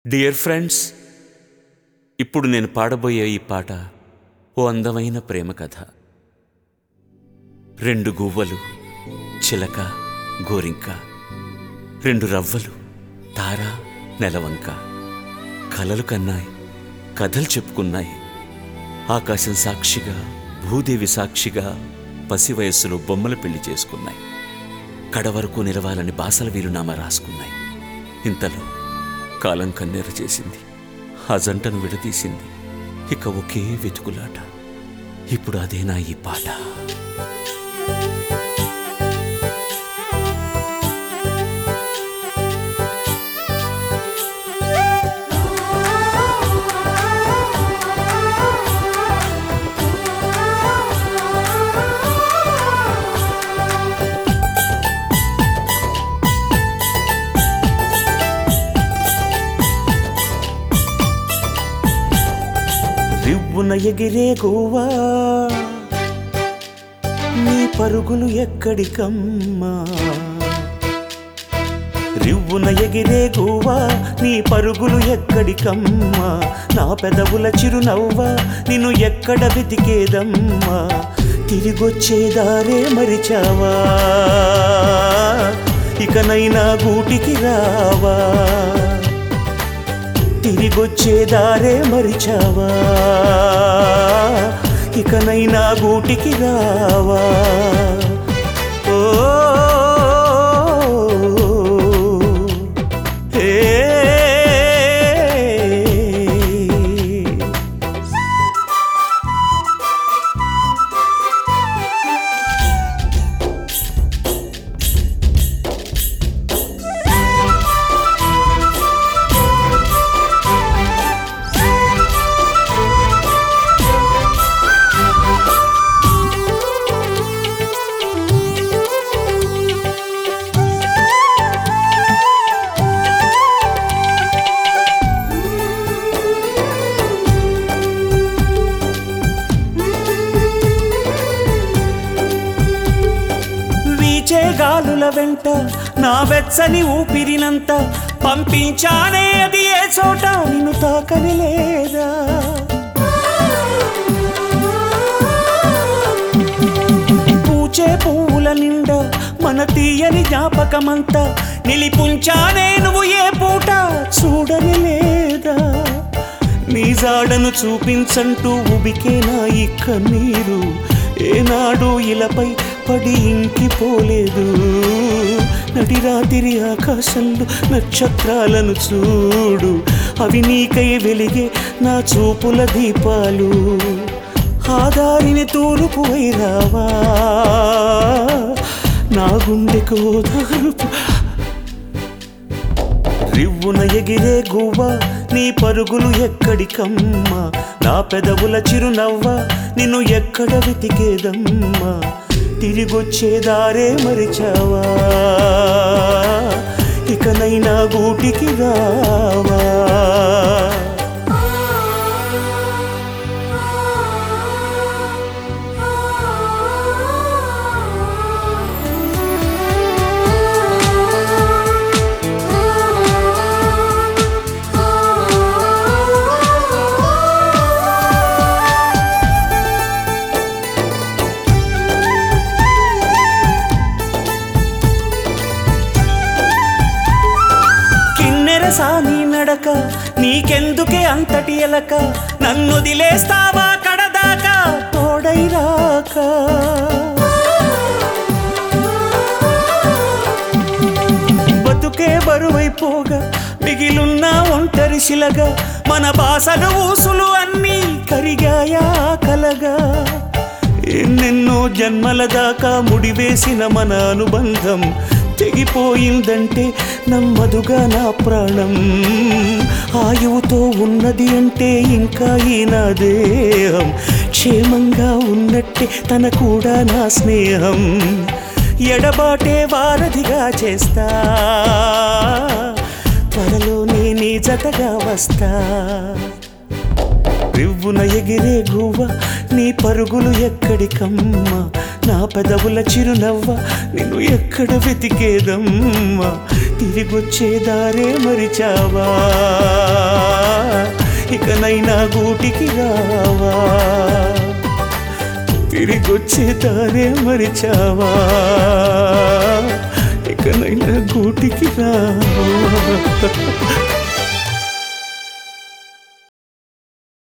dear friends ఇప్పుడు నేను పాడబోయే ఈ పాట ఓ అందమైన ప్రేమ కథ రెండు గువ్వలు చిలక గోరింక రెండు రవ్వలు తార నెలవంక కలలు కన్నాయి కథలు చెప్పుకున్నాయి ఆకాశం సాక్షిగా భూదేవి సాక్షిగా పసి వయస్సులో బొమ్మలు పెళ్లి చేసుకున్నాయి కడవరకు నిలవాలని బాసల వీలునామా రాసుకున్నాయి ఇంతలో కాలం కన్నెర చేసింది ఆ జంటను విడదీసింది ఇక ఒకే వెతుకులాట ఇప్పుడు అదేనా ఈ పాట రివ్వున ఎగిరే గోవా నీ పరుగులు ఎక్కడికమ్మా రివ్వున ఎగిరే గోవా నీ పరుగులు ఎక్కడికమ్మా నా పెదవుల చిరునవ్వా నిన్ను ఎక్కడ వెతికేదమ్మా తిరిగొచ్చేదారే మరిచావా ఇకనైనా గూటికి రావా తిరిగొచ్చేదారే మరిచావా ఇకనైనా గూటికి రావా ఓ ఏ వీచే గాలుల వెంట నా వెచ్చని ఊపిరినంత పంపించానే అది ఏ చోట నిన్ను తాకని లేదా పూచే పువ్వుల నిండా మన తీయని జ్ఞాపకమంతా నిలిపుంచానే నువ్వు ఏ పూట చూడని లేదా నీ జాడను చూపించంటూ ఉబికే నా ఈ కన్నీరు ఏనాడు ఇలపై పడి ఇంకిపోలేదు నడి రాత్రి ఆకాశంలో నక్షత్రాలను చూడు అవి నీకై వెలిగే నా చూపుల దీపాలు ఆ దారిని తూర్పు వైరావా నా గుండెకు ఓదార్పు రివ్వున ఎగిరే గువ్వ నీ పరుగులు ఎక్కడికమ్మా నా పెదవుల చిరునవ్వ నిన్ను ఎక్కడ వెతికేదమ్మా తిరిగొచ్చేదారే మరిచావా ఇకనైనా గూటికి రావా కిన్నెర సాని నడక నీకెందుకే అంతటి ఎలక నన్ను దిలేస్తావా కడదాకా తోడై రాక బతుకే బరువైపోగా మిగిలున్న ఒంటరి శిలగా మన బాసలు ఊసులు అన్నీ కరిగాయా కలగా ఎన్నెన్నో జన్మల దాకా ముడివేసిన మన అనుబంధం తెగిపోయిందంటే నమ్మదుగా నా ప్రాణం ఆయువుతో ఉన్నది అంటే ఇంకా ఈ నా దేహం క్షేమంగా ఉన్నట్టే తన కూడా నా స్నేహం ఎడబాటే వారధిగా చేస్తా త్వరలో నీ జతగా వస్తా రివ్వున ఎగిరే గువ్వ నీ పరుగులు ఎక్కడికమ్మా నా పెదవుల చిరునవ్వ నిన్ను ఎక్కడ వెతికేదమ్మా తిరిగొచ్చే దారే మరిచావా ఇకనైనా గూటికి రావా తిరిగొచ్చే దారే మరిచావా ఇకనైనా గూటికి రావా